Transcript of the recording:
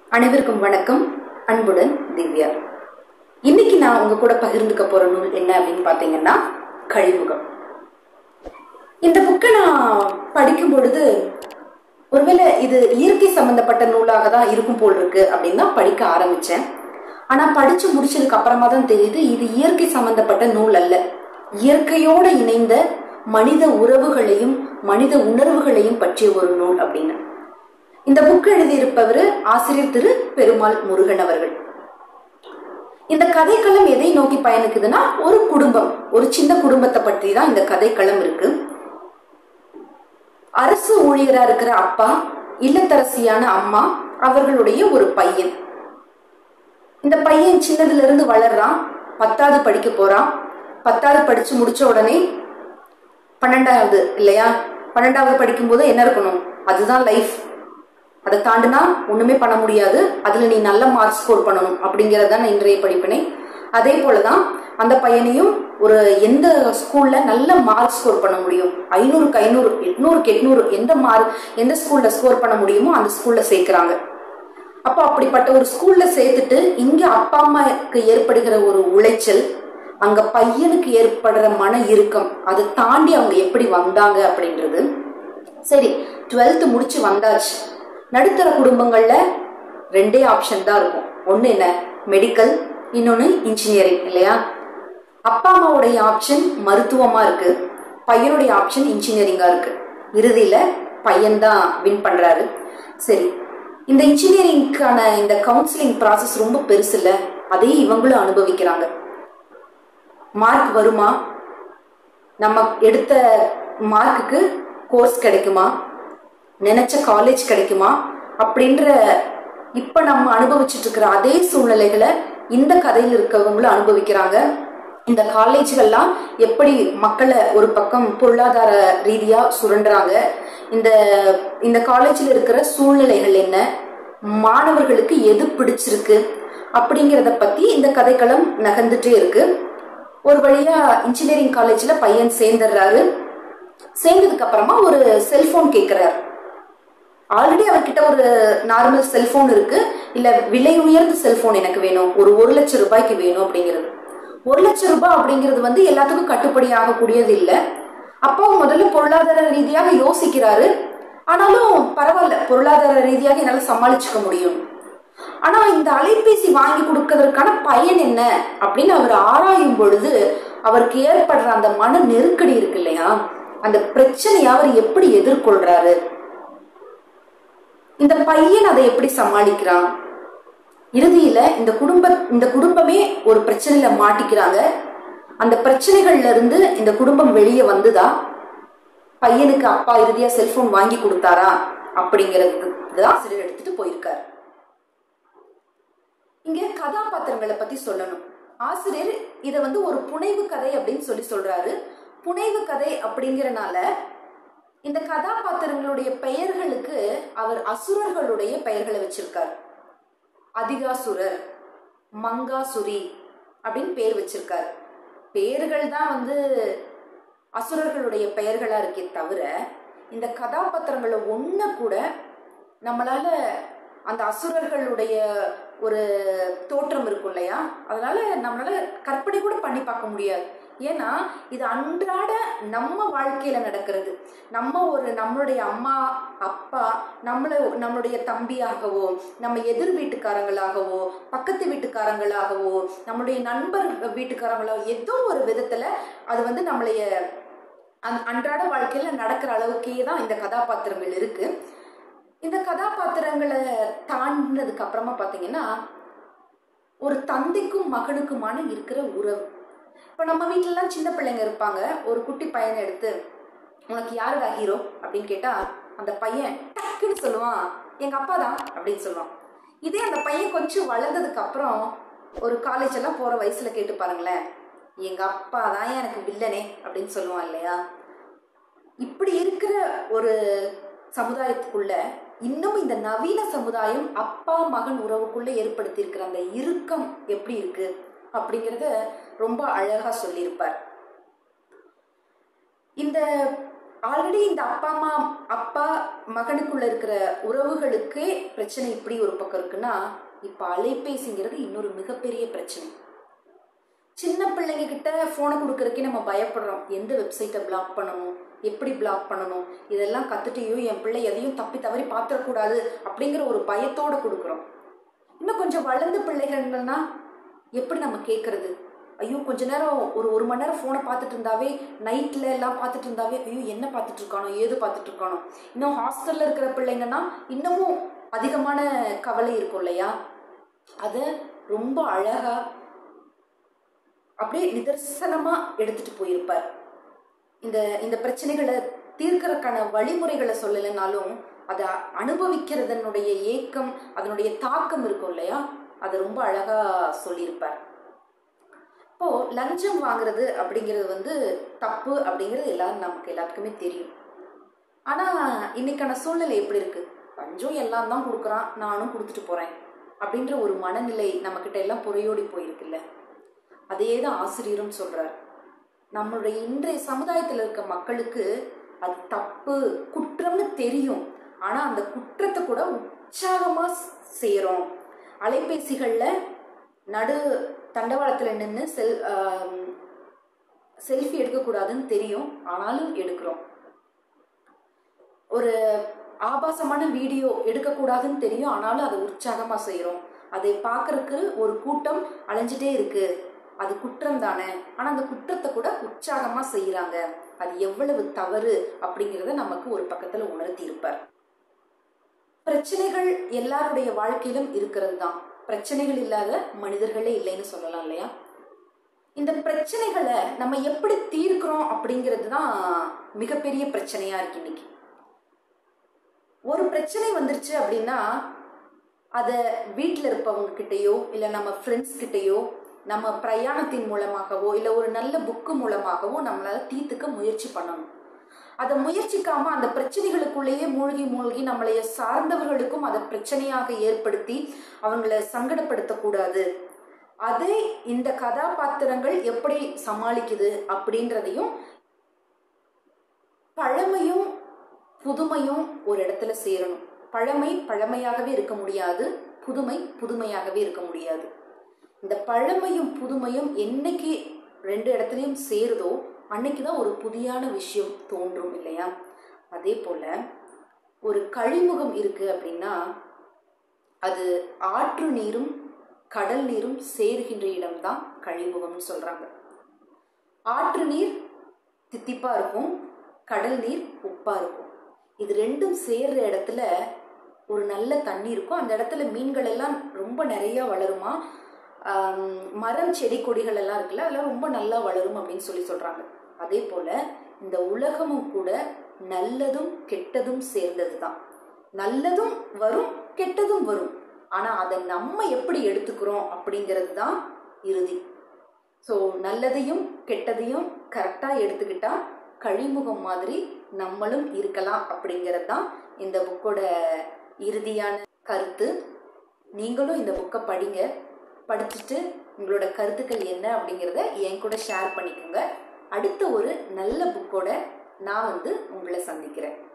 அனைவருக்கும் வணக்கம் அன்புடன் திவ்யா இன்னைக்கு நான் உங்க கூட பகிர்ந்துக்க போற நூல் என்ன அப்படின்னு பாத்தீங்கன்னா கழிமுகம் இந்த புக்கை நான் படிக்கும் பொழுது ஒருவேளை இது இயற்கை சம்பந்தப்பட்ட நூலாக தான் இருக்கும் போல் இருக்கு அப்படின்னு தான் படிக்க ஆரம்பிச்சேன் ஆனா படிச்சு முடிச்சதுக்கு அப்புறமா தான் தெரியுது இது இயற்கை சம்பந்தப்பட்ட நூல் அல்ல இயற்கையோடு இணைந்த மனித உறவுகளையும் மனித உணர்வுகளையும் பற்றிய ஒரு நூல் அப்படின்னு இந்த புக் எழுதியிருப்பவர் ஆசிரியர் திரு பெருமாள் முருகன் அவர்கள் இந்த கதைக்களம் எதை நோக்கி பயணிக்குதுன்னா ஒரு குடும்பம் ஒரு சின்ன குடும்பத்தை பற்றி தான் இந்த கதைக்களம் இருக்கு அரசு ஊழியரா இருக்கிற அப்பா இல்லத்தரசியான அம்மா அவர்களுடைய ஒரு பையன் இந்த பையன் சின்னதுல இருந்து வளர்றான் பத்தாவது படிக்க போறான் பத்தாவது படிச்சு முடிச்ச உடனே பன்னெண்டாவது இல்லையா பன்னெண்டாவது படிக்கும்போது என்ன இருக்கணும் அதுதான் லைஃப் அதை தாண்டினா ஒண்ணுமே பண்ண முடியாது அதுல நீ நல்ல மார்க் ஸ்கோர் பண்ணணும் அப்படிங்கிறது தான் இன்றைய படிப்பினை அதே போலதான் அந்த பையனையும் ஒரு எந்த ஸ்கூல்ல நல்ல மார்க் ஸ்கோர் பண்ண முடியும் ஐநூறுக்கு ஐநூறு எட்நூறுக்கு எட்நூறு எந்த மார்க் எந்த ஸ்கூல்ல ஸ்கோர் பண்ண முடியுமோ அந்த ஸ்கூல்ல சேர்க்கிறாங்க அப்போ அப்படிப்பட்ட ஒரு ஸ்கூல்ல சேர்த்துட்டு இங்க அப்பா அம்மாவுக்கு ஏற்படுகிற ஒரு உளைச்சல் அங்க பையனுக்கு ஏற்படுற மன இறுக்கம் அதை தாண்டி அவங்க எப்படி வந்தாங்க அப்படின்றது சரி டுவெல்த்து முடிச்சு வந்தாச்சு நடுத்தர குடும்பங்கள்ல ரெண்டே ஆப்ஷன் தான் இருக்கும் ஒன்று என்ன மெடிக்கல் இன்னொன்று இன்ஜினியரிங் இல்லையா அப்பா அம்மாவுடைய ஆப்ஷன் மருத்துவமா இருக்கு பையனுடைய ஆப்ஷன் இன்ஜினியரிங்கா இருக்கு இறுதியில பையன் தான் வின் பண்றாரு சரி இந்த இன்ஜினியரிங்க்கான இந்த கவுன்சிலிங் ப்ராசஸ் ரொம்ப பெருசு இல்லை அதே இவங்களும் அனுபவிக்கிறாங்க மார்க் வருமா நம்ம எடுத்த மார்க்குக்கு கோர்ஸ் கிடைக்குமா நினைச்ச காலேஜ் கிடைக்குமா அப்படின்ற இப்ப நம்ம அனுபவிச்சுட்டு இருக்கிற அதே சூழ்நிலைகளை இந்த கதையில் இருக்கவங்களும் அனுபவிக்கிறாங்க இந்த காலேஜ்கள்லாம் எப்படி மக்களை ஒரு பக்கம் பொருளாதார ரீதியா சுரண்டுறாங்க இந்த இந்த காலேஜில் இருக்கிற சூழ்நிலைகள் என்ன மாணவர்களுக்கு எது பிடிச்சிருக்கு அப்படிங்கிறத பத்தி இந்த கதைக்களம் நகர்ந்துட்டே இருக்கு ஒரு வழியா இன்ஜினியரிங் காலேஜ்ல பையன் சேர்ந்துடுறாரு சேர்ந்ததுக்கு அப்புறமா ஒரு செல்போன் கேட்கிறாரு ஆல்ரெடி அவர்கிட்ட ஒரு நார்மல் செல்போன் இருக்கு இல்ல விலை உயர்ந்த செல்போன் எனக்கு வேணும் ஒரு ஒரு லட்சம் ரூபாய்க்கு வேணும் அப்படிங்கிறது ஒரு லட்சம் ரூபாய் அப்படிங்கிறது வந்து எல்லாத்துக்கும் கட்டுப்படி ஆகக்கூடியது இல்லை அப்போ முதல்ல பொருளாதார ரீதியாக யோசிக்கிறாரு ஆனாலும் பரவாயில்ல பொருளாதார ரீதியாக என்னால் சமாளிச்சுக்க முடியும் ஆனா இந்த அலைபேசி வாங்கி கொடுக்கறதுக்கான பயன் என்ன அப்படின்னு அவர் ஆராயும் பொழுது அவருக்கு ஏற்படுற அந்த மன நெருக்கடி இருக்கு இல்லையா அந்த பிரச்சனையை அவர் எப்படி எதிர்கொள்றாரு இந்த பையன் அதை எப்படி சமாளிக்கிறான் இறுதியில இந்த குடும்ப இந்த குடும்பமே ஒரு பிரச்சனையில மாட்டிக்கிறாங்க அந்த பிரச்சனைகள்ல இருந்து இந்த குடும்பம் வெளியே வந்துதா பையனுக்கு அப்பா இறுதியா செல்போன் வாங்கி கொடுத்தாரா அப்படிங்கிறது தான் ஆசிரியர் எடுத்துட்டு போயிருக்காரு இங்க கதாபாத்திரங்களை பத்தி சொல்லணும் ஆசிரியர் இதை வந்து ஒரு புனைவு கதை அப்படின்னு சொல்லி சொல்றாரு புனைவு கதை அப்படிங்கறனால இந்த கதாபாத்திரங்களுடைய பெயர்களுக்கு அவர் அசுரர்களுடைய பெயர்களை வச்சிருக்கார் அதிகாசுரர் மங்காசுரி அப்படின்னு பேர் வச்சிருக்காரு பேர்கள் தான் வந்து அசுரர்களுடைய பெயர்களா இருக்கே தவிர இந்த கதாபாத்திரங்களை ஒன்ன கூட நம்மளால அந்த அசுரர்களுடைய ஒரு தோற்றம் இருக்கும் இல்லையா அதனால நம்மளால கற்பனை கூட பண்ணி பார்க்க முடியாது ஏன்னா இது அன்றாட நம்ம வாழ்க்கையில நடக்கிறது நம்ம ஒரு நம்மளுடைய அம்மா அப்பா நம்மள நம்மளுடைய தம்பியாகவோ நம்ம எதிர் வீட்டுக்காரங்களாகவோ பக்கத்து வீட்டுக்காரங்களாகவோ நம்மளுடைய நண்பர் வீட்டுக்காரங்களாகவோ ஏதோ ஒரு விதத்துல அது வந்து நம்மளைய அந் அன்றாட வாழ்க்கையில நடக்கிற அளவுக்கே தான் இந்த கதாபாத்திரங்கள் இருக்கு இந்த கதாபாத்திரங்களை தாண்டினதுக்கு அப்புறமா பார்த்தீங்கன்னா ஒரு தந்தைக்கும் மகனுக்குமான இருக்கிற உறவு இப்போ நம்ம வீட்டிலலாம் சின்ன பிள்ளைங்க இருப்பாங்க ஒரு குட்டி பையனை எடுத்து உனக்கு யாருடா ஹீரோ அப்படின்னு கேட்டால் அந்த பையன் டக்குன்னு சொல்லுவான் எங்கள் அப்பா தான் அப்படின்னு சொல்லுவான் இதே அந்த பையன் கொஞ்சம் வளர்ந்ததுக்கு அப்புறம் ஒரு காலேஜ் எல்லாம் போகிற வயசில் கேட்டு பாருங்களேன் எங்கள் அப்பா தான் எனக்கு வில்லனே அப்படின்னு சொல்லுவான் இல்லையா இப்படி இருக்கிற ஒரு சமுதாயத்துக்குள்ள இன்னும் இந்த நவீன சமுதாயம் அப்பா மகன் உறவுக்குள்ள ஏற்படுத்தி இருக்கிற அந்த இறுக்கம் எப்படி இருக்கு அப்படிங்கிறத ரொம்ப அழகா சொல்லியிருப்பார் இந்த ஆல்ரெடி இந்த அப்பா அம்மா அப்பா மகனுக்குள்ள இருக்கிற உறவுகளுக்கே பிரச்சனை இப்படி ஒரு பக்கம் இருக்குன்னா இப்ப அலைபேசிங்கிறது இன்னொரு மிகப்பெரிய பிரச்சனை சின்ன பிள்ளைங்க கிட்ட போனை கொடுக்கறதுக்கே நம்ம பயப்படுறோம் எந்த வெப்சைட்டை பிளாக் பண்ணணும் எப்படி பிளாக் பண்ணணும் இதெல்லாம் கத்துட்டியோ என் பிள்ளை எதையும் தப்பி தவறி பார்த்துடக்கூடாது அப்படிங்கிற ஒரு பயத்தோட கொடுக்குறோம் இன்னும் கொஞ்சம் வளர்ந்த பிள்ளைகள்னா எப்படி நம்ம கேட்கறது ஐயோ கொஞ்ச நேரம் ஒரு ஒரு மணி நேரம் ஃபோனை பார்த்துட்டு இருந்தாவே நைட்ல எல்லாம் பார்த்துட்டு இருந்தாவே ஐயோ என்ன பார்த்துட்டு இருக்கானோ ஏது பார்த்துட்டு இருக்கானோ இன்னும் ஹாஸ்டல்ல இருக்கிற பிள்ளைங்கன்னா இன்னமும் அதிகமான கவலை இருக்கும் இல்லையா அதை ரொம்ப அழகா அப்படியே நிதர்சனமா எடுத்துட்டு போயிருப்பார் இந்த இந்த பிரச்சனைகளை தீர்க்கறதுக்கான வழிமுறைகளை சொல்லலைனாலும் அதை அனுபவிக்கிறதனுடைய ஏக்கம் அதனுடைய தாக்கம் இருக்கும் இல்லையா அதை ரொம்ப அழகா சொல்லியிருப்பார் இப்போ லஞ்சம் வாங்குறது அப்படிங்கிறது வந்து தப்பு அப்படிங்கிறது எல்லாரும் நமக்கு எல்லாத்துக்குமே தெரியும் ஆனா இன்னைக்கான சூழ்நிலை எப்படி இருக்கு லஞ்சம் எல்லாம் தான் கொடுக்குறான் நானும் கொடுத்துட்டு போறேன் அப்படின்ற ஒரு மனநிலை நம்ம கிட்ட எல்லாம் புறையோடி போயிருக்குல்ல அதே தான் ஆசிரியரும் சொல்றார் நம்மளுடைய இன்றைய சமுதாயத்தில் இருக்க மக்களுக்கு அது தப்பு குற்றம்னு தெரியும் ஆனா அந்த குற்றத்தை கூட உற்சாகமா செய்யறோம் அலைபேசிகள்ல நடு தண்டவாளத்துல நின்று செல் செல்ஃபி எடுக்கக்கூடாதுன்னு தெரியும் ஆனாலும் எடுக்கிறோம் ஒரு ஆபாசமான வீடியோ எடுக்கக்கூடாதுன்னு தெரியும் ஆனாலும் அதை உற்சாகமா செய்யறோம் அதை பார்க்கறதுக்கு ஒரு கூட்டம் அலைஞ்சிட்டே இருக்கு அது குற்றம் தானே ஆனா அந்த குற்றத்தை கூட உற்சாகமா செய்யறாங்க அது எவ்வளவு தவறு அப்படிங்கிறத நமக்கு ஒரு பக்கத்துல உணர்த்தி இருப்பார் பிரச்சனைகள் எல்லாருடைய வாழ்க்கையிலும் இருக்கிறது தான் பிரச்சனைகள் இல்லாத மனிதர்களே இல்லைன்னு சொல்லலாம் இல்லையா இந்த பிரச்சனைகளை நம்ம எப்படி தீர்க்கிறோம் அப்படிங்கிறது தான் மிகப்பெரிய பிரச்சனையா இருக்கு இன்னைக்கு ஒரு பிரச்சனை வந்துருச்சு அப்படின்னா அதை வீட்டில் இருப்பவங்க கிட்டேயோ இல்லை நம்ம ஃப்ரெண்ட்ஸ் கிட்டேயோ நம்ம பிரயாணத்தின் மூலமாகவோ இல்லை ஒரு நல்ல புக்கு மூலமாகவோ நம்மளால தீர்த்துக்க முயற்சி பண்ணணும் அதை முயற்சிக்காம அந்த பிரச்சனைகளுக்குள்ளேயே மூழ்கி மூழ்கி நம்மளைய சார்ந்தவர்களுக்கும் அதை பிரச்சனையாக ஏற்படுத்தி அவங்கள சங்கடப்படுத்தக்கூடாது அதை இந்த கதாபாத்திரங்கள் எப்படி சமாளிக்குது அப்படின்றதையும் பழமையும் புதுமையும் ஒரு இடத்துல சேரணும் பழமை பழமையாகவே இருக்க முடியாது புதுமை புதுமையாகவே இருக்க முடியாது இந்த பழமையும் புதுமையும் என்னைக்கு ரெண்டு இடத்துலையும் சேருதோ அன்னைக்கு தான் ஒரு புதியான விஷயம் தோன்றும் இல்லையா அதே போல ஒரு கழிமுகம் இருக்கு அப்படின்னா அது ஆற்று நீரும் கடல் நீரும் சேருகின்ற இடம்தான் கழிமுகம்னு சொல்றாங்க ஆற்று நீர் தித்திப்பா இருக்கும் கடல் நீர் உப்பா இருக்கும் இது ரெண்டும் சேர்ற இடத்துல ஒரு நல்ல தண்ணி இருக்கும் அந்த இடத்துல மீன்கள் எல்லாம் ரொம்ப நிறைய வளருமா மரம் செடி கொடிகள் எல்லாம் இருக்குல்ல அதெல்லாம் ரொம்ப நல்லா வளரும் அப்படின்னு சொல்லி சொல்றாங்க அதே போல இந்த உலகமும் கூட நல்லதும் கெட்டதும் சேர்ந்தது தான் நல்லதும் வரும் கெட்டதும் வரும் ஆனா அதை நம்ம எப்படி எடுத்துக்கிறோம் அப்படிங்கிறது தான் இறுதி ஸோ நல்லதையும் கெட்டதையும் கரெக்டாக எடுத்துக்கிட்டா கழிமுகம் மாதிரி நம்மளும் இருக்கலாம் அப்படிங்கிறது தான் இந்த புக்கோட இறுதியான கருத்து நீங்களும் இந்த புக்கை படிங்க படிச்சுட்டு உங்களோட கருத்துக்கள் என்ன அப்படிங்கிறத என் கூட ஷேர் பண்ணிக்கோங்க அடுத்த ஒரு நல்ல புக்கோட நான் வந்து உங்களை சந்திக்கிறேன்